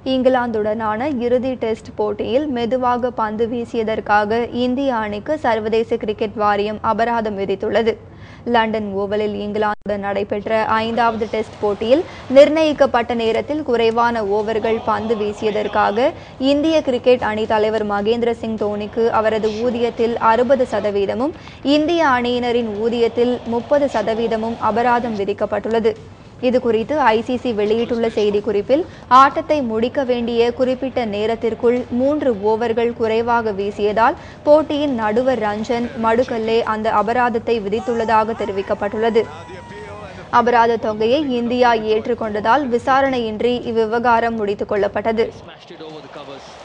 இங்கிலாந்துடனான இறுதி டெஸ்ட் போட்டியில் மெதுவாக பந்து வீசியதற்காக இந்திய அணிக்கு சர்வதேச கிரிக்கெட் வாரியம் அபராதம் விதித்துள்ளது லண்டன் ஓவலில் இங்கிலாந்துடன் நடைபெற்ற ஐந்தாவது டெஸ்ட் போட்டியில் நிர்ணயிக்கப்பட்ட நேரத்தில் குறைவான ஓவர்கள் பந்து வீசியதற்காக இந்திய கிரிக்கெட் அணி தலைவர் மகேந்திர சிங் தோனிக்கு அவரது ஊதியத்தில் அறுபது சதவீதமும் இந்திய அணியினரின் ஊதியத்தில் முப்பது சதவீதமும் அபராதம் விதிக்கப்பட்டுள்ளது இது குறித்து ஐசிசி வெளியிட்டுள்ள செய்திக்குறிப்பில் ஆட்டத்தை முடிக்க வேண்டிய குறிப்பிட்ட நேரத்திற்குள் மூன்று ஓவர்கள் குறைவாக வீசியதால் போட்டியின் நடுவர் ரஞ்சன் மடுக்கல்லே அந்த அபராதத்தை விதித்துள்ளதாக தெரிவிக்கப்பட்டுள்ளது அபராத தொகையை இந்தியா ஏற்றுக்கொண்டதால் விசாரணையின்றி இவ்விவகாரம் முடித்துக் கொள்ளப்பட்டது Smashed it over the covers.